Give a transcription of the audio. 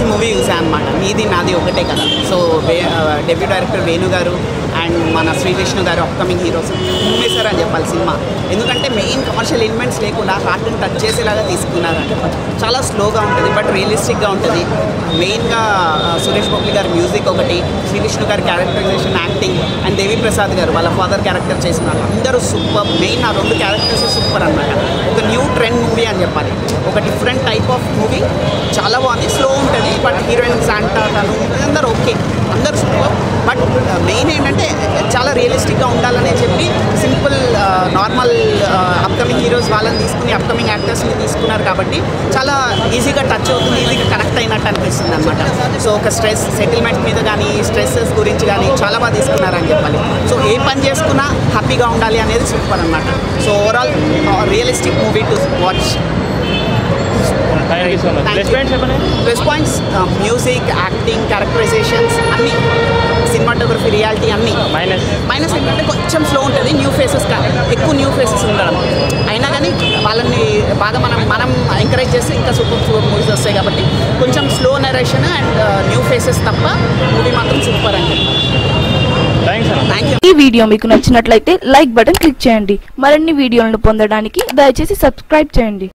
Movie చూసాను అనమాట నీది నాది ఒకటే కదా సో డెబ్యూ డైరెక్టర్ వేణు గారు అండ్ మన శ్రీ విష్ణు గారు అప్కమింగ్ హీరోస్ ఉమ్మేశారు అని చెప్పాలి సినిమా ఎందుకంటే మెయిన్ కమర్షియల్ ఎలిమెంట్స్ లేకుండా హార్ట్ని టచ్ చేసేలాగా తీసుకున్నారు అని చెప్పాలి చాలా స్లోగా ఉంటుంది బట్ రియలిస్టిక్గా ఉంటుంది మెయిన్గా సురేష్ బొబ్లి గారి మ్యూజిక్ ఒకటి శ్రీ విష్ణు గారి characterisation acting and Devi Prasad గారు వాళ్ళ ఫాదర్ క్యారెక్టర్ చేసినారు అందరూ సూపర్ మెయిన్ ఆ రెండు క్యారెక్టర్స్ సూపర్ అనమాట ఒక న్యూ ట్రెండ్ మూవీ అని చెప్పాలి ఒక డిఫరెంట్ టైప్ ఆఫ్ మూవీ చాలా బాగుంది స్లో ఉంటుంది బట్ హీరోయిన్ శాంటా తను అందరూ ఓకే అందరు సూపర్ బట్ మెయిన్ ఏంటంటే చాలా రియలిస్టిక్గా ఉండాలని చెప్పి సింపుల్ నార్మల్ అప్కమింగ్ హీరోస్ వాళ్ళని తీసుకుని అప్కమింగ్ యాక్టర్స్ని తీసుకున్నారు కాబట్టి చాలా ఈజీగా టచ్ అవుతుంది ఈజీగా కనెక్ట్ అయినట్టు అనిపిస్తుంది అనమాట సో ఒక స్ట్రెస్ సెటిల్మెంట్ మీద కానీ స్ట్రెస్సెస్ గురించి కానీ చాలా బాగా తీసుకున్నారని చెప్పాలి సో ఏ పని చేసుకున్నా హ్యాపీగా ఉండాలి అనేది సూపర్ అనమాట so overall realistic movie to watch thank you so much Thank plus you. Points చెప్పండి plus points music acting characterisations అన్నీ సినిమాటోగ్రఫీ రియాలిటీ అన్నీ మైనస్ మైనస్ ఏంటంటే కొంచెం స్లో ఉంటుంది న్యూ ఫేసెస్ ఎక్కువ న్యూ ఫేసెస్ ఉండడం అయినా కానీ వాళ్ళని బాగా మనం మనం ఎంకరేజ్ చేస్తే ఇంకా సూపర్ సూపర్ మూవీస్ వస్తాయి కాబట్టి కొంచెం slow narration and new faces తప్ప మూవీ మాత్రం సూపర్ అండి థ్యాంక్స్ అన్న థ్యాంక్ యూ ఈ వీడియో మీకు నచ్చినట్లయితే లైక్ బటన్ క్లిక్ చేయండి మరిన్ని వీడియోలను పొందడానికి దయచేసి సబ్స్క్రైబ్ చేయండి